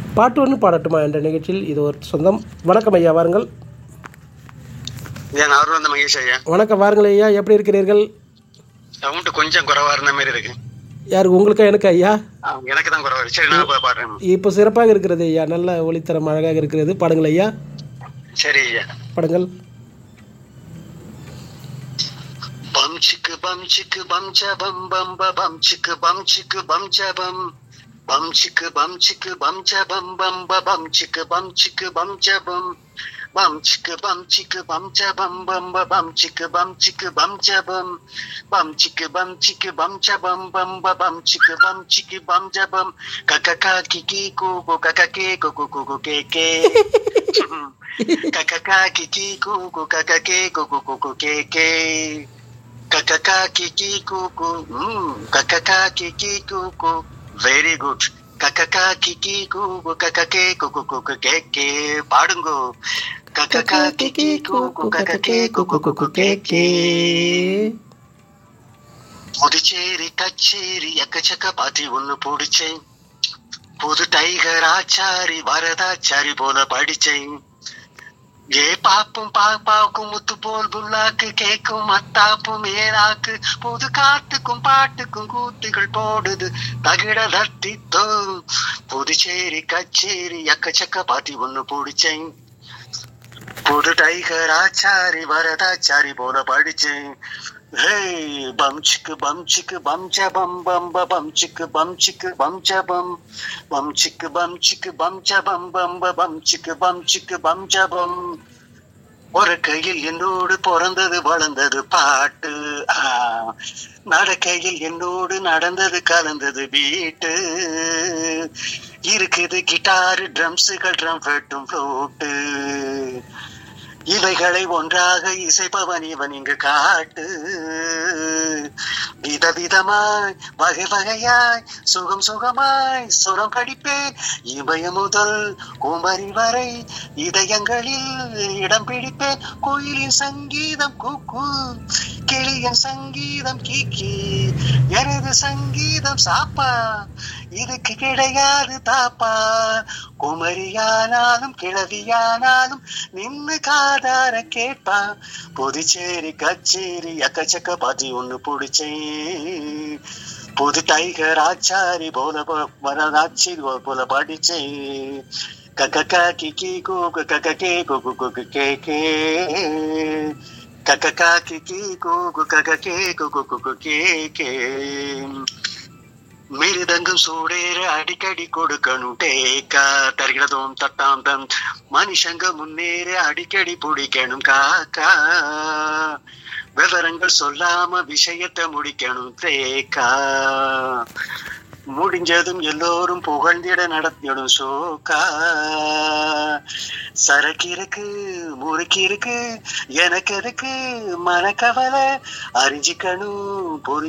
பாட்டு ஒன்று பாடட்டுமா என்ற நிகழ்ச்சியில் இது ஒரு சொந்தம் வணக்கம் ஐயா வாருங்கள் ஐயா நான் அவர் வந்த மகேஷ் ஐயா வணக்கம் வாருங்கள் ஐயா எப்படி இருக்கிறீர்கள் சவுண்ட் கொஞ்சம் குறைவா இருந்த மாதிரி இருக்கு யாருக்கு உங்களுக்கா எனக்கு ஐயா ஆ, எனக்கு தான் குறைவா இருக்கு சரி நான் போய் பாடுறேன் இப்போ சிறப்பாக இருக்கிறது ஐயா நல்ல ஒளித்தரம் அழகாக இருக்கிறது பாடுங்கள் ஐயா சரி ஐயா பாடுங்கள் பம் சிக்கு பம் சிக்கு பம் ச பம் பம் ப பம் சிக்கு பம் சிக்கு பம் ச பம் பம் சிக்கு பம் சிக்கு பம் ச பம் பம் ப பம் சிக்கு பம் சிக்கு பம் ச பம் பம் சிக்கு பம் சிக்கு பம் ச பம் பம் ப பம் சிக்கு பம் சிக்கு பம் ச பம் பம் சிக்கு பம் சிக்கு பம் ச பம் பம் ப பம் சிக்கு பம் சிக்கு பம் ச பம் கக்க கா கி கி கு கு கக்க கே கு கு கு கு கே கே கக்க கா கி கி கு கு கக்க கே கு கு கு கு கே கே kakaka kiki kuku mm, kakaka kiki kuku very good kakaka kiki kuku kakake kuku kuku keke பாடுங்கோ kakaka kiki kuku kakake kuku kuku keke Puducherry கச்சேரி எக்கச்சக்க பாத்தி ஒண்ணு பிடிச்சேன் புது டைகர் ஆச்சாரி வரதாச்சாரி போல படிச்சேன் ஏ பாப்பும் பாப்பாவுக்கும் முத்து போல் புல்லாக்கு கேக்கும் மத்தாப்பும் ஏராக்கு புது காத்துக்கும் பாட்டுக்கும் கூத்துகள் போடுது தகிட தத்தித்தோ புதுச்சேரி கச்சேரி எக்கச்சக்க பாத்தி ஒண்ணு பிடிச்சேன் புது டைகர் ஆச்சாரி வரதாச்சாரி போல படிச்சேன் ஹே பம் சிக்கு பம் சிக்கு பம் ச பம் பம் ப பம் சிக்கு பம் சிக்கு பம் ச பம் பம் சிக்கு பம் சிக்கு பம் ச பம் பம் ப பம் சிக்கு பம் சிக்கு பம் ச பம் ஒரு கையில் என்னோடு பிறந்தது வளர்ந்தது பாட்டு ஆ, நடக்கையில் என்னோடு நடந்தது கலந்தது வீட்டு இருக்குது கிட்டாரு ட்ரம்ஸுகள் ட்ரம் வெட்டும் ஃப்ளூட்டு இவைகளை ஒன்றாக இசைப்பவன் இவன் இங்கு காட்டு விதவிதமாய் வகை வகையாய் சுகம் சுகமாய் சுரம் கடிப்பேன் இமய முதல் குமரி வரை இதயங்களில் இடம் பிடிப்பேன் கோயிலின் சங்கீதம் கூக்கு கிளியின் சங்கீதம் கீக்கி எனது சங்கீதம் சாப்பா இதுக்கு கிடையாது தாப்பா குமரியானாலும் கிழவியானாலும் நின்னு காதார கேட்பா புதுச்சேரி கச்சேரி எக்கச்சக்க பாத்தி ஒண்ணு பிடிச்சேன் புது டைகர் ஆச்சாரி போல ப- வரதாச்சி போல படிச்சேன் கக்க கிக்கி கூக்கு கக்க கே குக்கு குக்கு கே கே கக்க கிக்கி கூக்கு கக்க கே குக்கு குக்கு கே கே மிருதங்கம் சூடேற அடிக்கடி கொடுக்கணும் டேக்கா தருகிறதும் தட்டாம் தம் மனுஷங்க முன்னேற அடிக்கடி பிடிக்கணும் காக்கா விவரங்கள் சொல்லாம விஷயத்தை முடிக்கணும் தேக்கா முடிஞ்சதும் எல்லோரும் புகழ்ந்திட நடத்திடும் சோக்கா சரக்கு இருக்கு முறுக்கு இருக்கு எனக்கு எதுக்கு மனக்கவலை அறிஞ்சிக்கணும் புரிஞ்சு